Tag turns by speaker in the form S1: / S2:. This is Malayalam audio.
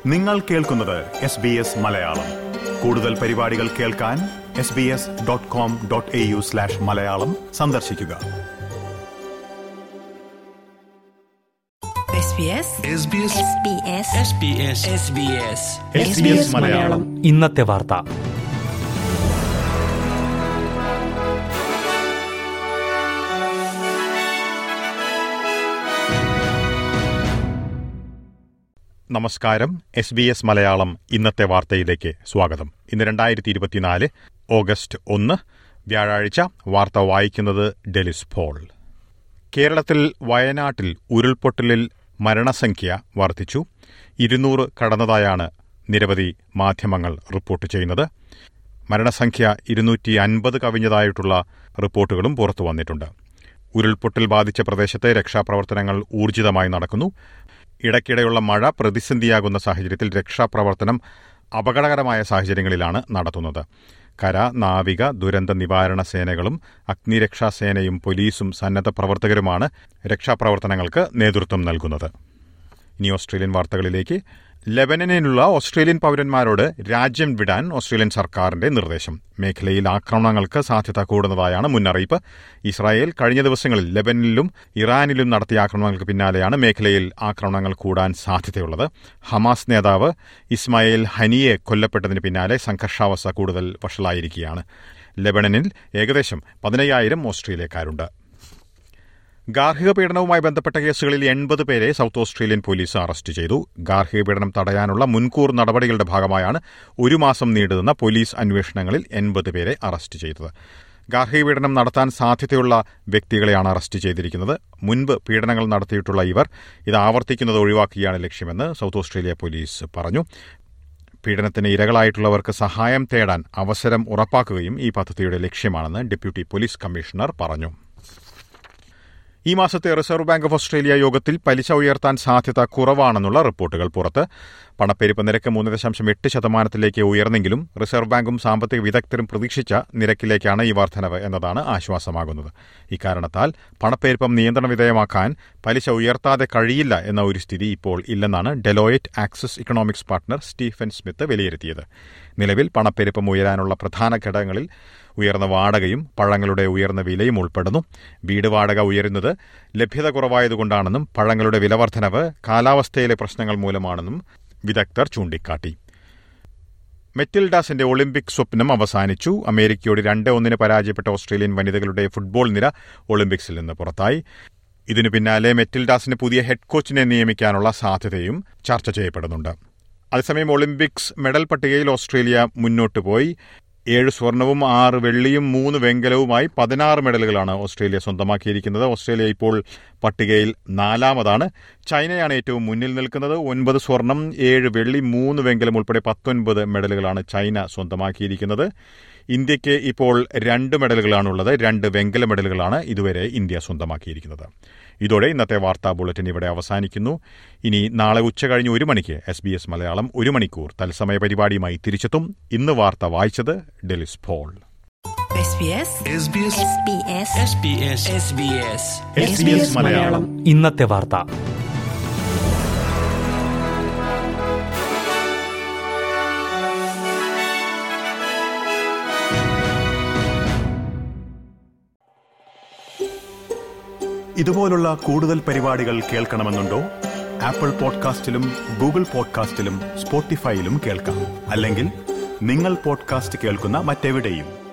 S1: നിങ്ങൾ കേൾക്കുന്നത് എസ് ബി എസ് മലയാളം കൂടുതൽ പരിപാടികൾ കേൾക്കാൻ S B S dot com dot A U slash Malayalam സന്ദർശിക്കുക
S2: SBS
S3: SBS
S2: SBS
S4: SBS SBS
S1: SBS Malayalam
S5: ഇന്നത്തെ വാർത്ത
S6: നമസ്കാരം എസ് ബി എസ് മലയാളം ഇന്നത്തെ വാർത്തയിലേക്ക് സ്വാഗതം ഇന്ന് രണ്ടായിരത്തി ഇരുപത്തിനാല് ഓഗസ്റ്റ് ഒന്ന് വ്യാഴാഴ്ച വാർത്ത വായിക്കുന്നത് ഡെലിസ് പോൾ കേരളത്തിൽ വയനാട്ടിൽ ഉരുൾപൊട്ടലിൽ മരണസംഖ്യ വർദ്ധിച്ചു ഇരുന്നൂറ് കടന്നതായാണ് നിരവധി മാധ്യമങ്ങൾ റിപ്പോർട്ട് ചെയ്യുന്നത് മരണസംഖ്യ ഇരുന്നൂറ്റി അൻപത് കവിഞ്ഞതായിട്ടുള്ള റിപ്പോർട്ടുകളും പുറത്തു വന്നിട്ടുണ്ട് ഉരുൾപൊട്ടൽ ബാധിച്ച പ്രദേശത്തെ രക്ഷാപ്രവർത്തനങ്ങൾ ഊർജിതമായി നടക്കുന്നു ഇടയ്ക്കിടെയുള്ള മഴ പ്രതിസന്ധിയാകുന്ന സാഹചര്യത്തിൽ രക്ഷാപ്രവർത്തനം അപകടകരമായ സാഹചര്യങ്ങളിലാണ് നടത്തുന്നത് കര നാവിക ദുരന്ത നിവാരണ സേനകളും അഗ്നിരക്ഷാസേനയും പോലീസും സന്നദ്ധ പ്രവർത്തകരുമാണ് രക്ഷാപ്രവർത്തനങ്ങൾക്ക് നേതൃത്വം നൽകുന്നത് ഇനി ഓസ്ട്രേലിയൻ വാർത്തകളിലേക്ക് ലെബനനിലുള്ള ഓസ്ട്രേലിയൻ പൌരന്മാരോട് രാജ്യം വിടാൻ ഓസ്ട്രേലിയൻ സർക്കാരിന്റെ നിർദ്ദേശം മേഖലയിൽ ആക്രമണങ്ങൾക്ക് സാധ്യത കൂടുന്നതായാണ് മുന്നറിയിപ്പ് ഇസ്രായേൽ കഴിഞ്ഞ ദിവസങ്ങളിൽ ലെബനനിലും ഇറാനിലും നടത്തിയ ആക്രമണങ്ങൾക്ക് പിന്നാലെയാണ് മേഖലയിൽ ആക്രമണങ്ങൾ കൂടാൻ സാധ്യതയുള്ളത് ഹമാസ് നേതാവ് ഇസ്മായിൽ ഹനിയെ കൊല്ലപ്പെട്ടതിന് പിന്നാലെ സംഘർഷാവസ്ഥ കൂടുതൽ വഷളായിരിക്കുകയാണ് ലെബനനിൽ ഏകദേശം പതിനയ്യായിരം ഓസ്ട്രേലിയക്കാരുണ്ട് ഗാർഹിക പീഡനവുമായി ബന്ധപ്പെട്ട കേസുകളിൽ എൺപത് പേരെ സൌത്ത് ഓസ്ട്രേലിയൻ പോലീസ് അറസ്റ്റ് ചെയ്തു ഗാർഹിക പീഡനം തടയാനുള്ള മുൻകൂർ നടപടികളുടെ ഭാഗമായാണ് ഒരു മാസം നീണ്ടുനിന്ന പോലീസ് അന്വേഷണങ്ങളിൽ എൺപത് പേരെ അറസ്റ്റ് ചെയ്തത് ഗാർഹിക പീഡനം നടത്താൻ സാധ്യതയുള്ള വ്യക്തികളെയാണ് അറസ്റ്റ് ചെയ്തിരിക്കുന്നത് മുൻപ് പീഡനങ്ങൾ നടത്തിയിട്ടുള്ള ഇവർ ഇത് ആവർത്തിക്കുന്നത് ഒഴിവാക്കുകയാണ് ലക്ഷ്യമെന്ന് സൌത്ത് ഓസ്ട്രേലിയ പോലീസ് പറഞ്ഞു പീഡനത്തിന് ഇരകളായിട്ടുള്ളവർക്ക് സഹായം തേടാൻ അവസരം ഉറപ്പാക്കുകയും ഈ പദ്ധതിയുടെ ലക്ഷ്യമാണെന്ന് ഡെപ്യൂട്ടി പോലീസ് കമ്മീഷണർ പറഞ്ഞു ഈ മാസത്തെ റിസർവ് ബാങ്ക് ഓഫ് ഓസ്ട്രേലിയ യോഗത്തിൽ പലിശ ഉയർത്താൻ സാധ്യത കുറവാണെന്നുള്ള റിപ്പോർട്ടുകൾ പുറത്ത് പണപ്പെരുപ്പ നിരക്ക് മൂന്ന് ദശാംശം എട്ട് ശതമാനത്തിലേക്ക് ഉയർന്നെങ്കിലും റിസർവ് ബാങ്കും സാമ്പത്തിക വിദഗ്ധരും പ്രതീക്ഷിച്ച നിരക്കിലേക്കാണ് ഈ വർധനവ് എന്നതാണ് ആശ്വാസമാകുന്നത് ഇക്കാരണത്താൽ പണപ്പെരുപ്പം നിയന്ത്രണ വിധേയമാക്കാൻ പലിശ ഉയർത്താതെ കഴിയില്ല എന്ന ഒരു സ്ഥിതി ഇപ്പോൾ ഇല്ലെന്നാണ് Deloitte Access Economics partner Stephen Smith വിലയിരുത്തിയത് നിലവിൽ പണപ്പെരുപ്പം ഉയരാനുള്ള പ്രധാന ഘടകങ്ങളിൽ ഉയർന്ന വാടകയും പഴങ്ങളുടെ ഉയർന്ന വിലയും ഉൾപ്പെടുന്നു വീട് വാടക ഉയരുന്നത് ലഭ്യത കുറവായതുകൊണ്ടാണെന്നും പഴങ്ങളുടെ വിലവർദ്ധനവ് കാലാവസ്ഥയിലെ പ്രശ്നങ്ങൾ മൂലമാണെന്നും വിദഗ്ധർ ചൂണ്ടിക്കാട്ടി മെറ്റിൽഡാസിന്റെ ഒളിമ്പിക് സ്വപ്നം അവസാനിച്ചു അമേരിക്കയോട് രണ്ട് ഒന്നിന് പരാജയപ്പെട്ട ഓസ്ട്രേലിയൻ വനിതകളുടെ ഫുട്ബോൾ നിര ഒളിമ്പിക്സിൽ നിന്ന് പുറത്തായി ഇതിനു പിന്നാലെ മെറ്റിൽഡാസിന് പുതിയ ഹെഡ് കോച്ചിനെ നിയമിക്കാനുള്ള സാധ്യതയും ചർച്ച ചെയ്യപ്പെടുന്നുണ്ട് അതേസമയം ഒളിമ്പിക്സ് മെഡൽ പട്ടികയിൽ ഓസ്ട്രേലിയ മുന്നോട്ട് പോയി ഏഴ് സ്വർണവും ആറ് വെള്ളിയും മൂന്ന് വെങ്കലവുമായി പതിനാറ് മെഡലുകളാണ് ഓസ്ട്രേലിയ സ്വന്തമാക്കിയിരിക്കുന്നത് ഓസ്ട്രേലിയ ഇപ്പോൾ പട്ടികയിൽ നാലാമതാണ് ചൈനയാണ് ഏറ്റവും മുന്നിൽ നിൽക്കുന്നത് ഒൻപത് സ്വർണം ഏഴ് വെള്ളി മൂന്ന് വെങ്കലം ഉൾപ്പെടെ പത്തൊൻപത് മെഡലുകളാണ് ചൈന സ്വന്തമാക്കിയിരിക്കുന്നത് ഇന്ത്യയ്ക്ക് ഇപ്പോൾ രണ്ട് മെഡലുകളാണുള്ളത് രണ്ട് വെങ്കല മെഡലുകളാണ് ഇതുവരെ ഇന്ത്യ സ്വന്തമാക്കിയിരിക്കുന്നത് ഇതോടെ ഇന്നത്തെ വാർത്താ ബുള്ളറ്റിൻ ഇവിടെ അവസാനിക്കുന്നു ഇനി നാളെ ഉച്ച കഴിഞ്ഞ് ഒരു മണിക്ക് എസ് ബി എസ് മലയാളം ഒരു മണിക്കൂർ തത്സമയ പരിപാടിയുമായി തിരിച്ചെത്തും ഇന്ന് വാർത്ത വായിച്ചത് Delys Paul
S2: SBS
S3: SBS
S2: SBS
S4: SBS SBS
S1: SBS Malayalam
S5: ഇന്നത്തെ വാർത്ത
S1: ഇതുപോലുള്ള കൂടുതൽ പരിപാടികൾ കേൾക്കണമെന്നുണ്ടോ ആപ്പിൾ പോഡ്കാസ്റ്റിലും ഗൂഗിൾ പോഡ്കാസ്റ്റിലും സ്പോട്ടിഫൈയിലും കേൾക്കാം അല്ലെങ്കിൽ നിങ്ങൾ പോഡ്കാസ്റ്റ് കേൾക്കുന്ന മറ്റെവിടെയും